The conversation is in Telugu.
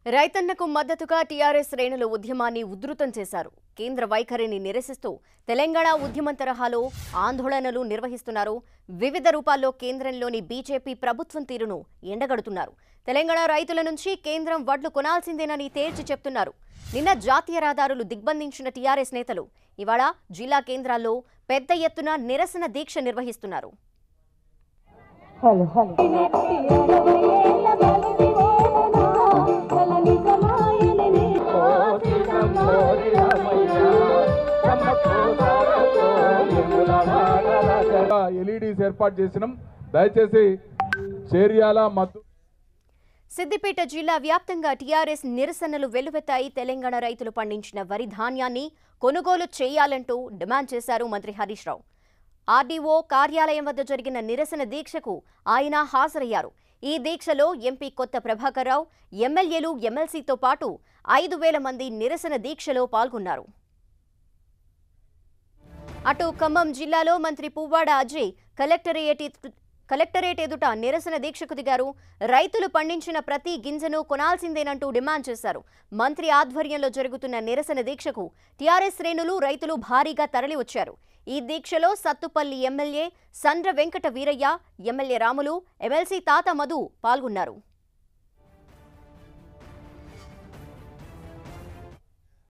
రైతన్నకు మద్దతుగా టీఆర్ఎస్ శ్రేణులు ఉద్యమాన్ని ఉధృతం చేశారు కేంద్ర వైఖరిని నిరసిస్తూ తెలంగాణ ఉద్యమం తరహాలో ఆందోళనలు నిర్వహిస్తున్నారు వివిధ రూపాల్లో కేంద్రంలోని బీజేపీ ప్రభుత్వం తీరును ఎండగడుతున్నారు తెలంగాణ రైతుల నుంచి కేంద్రం వడ్లు కొనాల్సిందేనని తేల్చి చెప్తున్నారు నిన్న జాతీయ రహదారులు దిగ్బంధించిన టీఆర్ఎస్ నేతలు ఇవాళ జిల్లా కేంద్రాల్లో పెద్ద ఎత్తున నిరసన దీక్ష నిర్వహిస్తున్నారు హలో హలో ఎల్ఈడీస్ ఏర్పాటు చేసినాం దయచేసి చేర్యాల మద్దు సిద్దిపేట జిల్లా వ్యాప్తంగా టీఆర్ఎస్ నిరసనలు వెల్లువెత్తాయి తెలంగాణ రైతులు పండించిన వరి ధాన్యాన్ని కొనుగోలు చేయాలంటూ డిమాండ్ చేశారు మంత్రి హరీష్ రావు ఆర్డీఓ కార్యాలయం వద్ద జరిగిన నిరసన దీక్షకు ఆయన హాజరయ్యారు ఈ దీక్షలో ఎంపీ కొత్త ప్రభాకర్ రావు ఎమ్మెల్యేలు ఎమ్మెల్సీతో పాటు ఐదు వేల మంది నిరసన దీక్షలో పాల్గొన్నారు అటు ఖమ్మం జిల్లాలో మంత్రి పువ్వాడ అజయ్ కలెక్టరేట్ ఎదు- కలెక్టరేట్ ఎదుట నిరసన దీక్షకు దిగారు రైతులు పండించిన ప్రతి గింజను కొనాల్సిందేనంటూ డిమాండ్ చేశారు మంత్రి ఆధ్వర్యంలో జరుగుతున్న నిరసన దీక్షకు టీఆర్ఎస్ శ్రేణులు రైతులు భారీగా తరలివచ్చారు ఈ దీక్షలో Sathupalli MLA Sandra Venkata Veeraiah MLA Ramulu MLC Tata Madhu పాల్గొన్నారు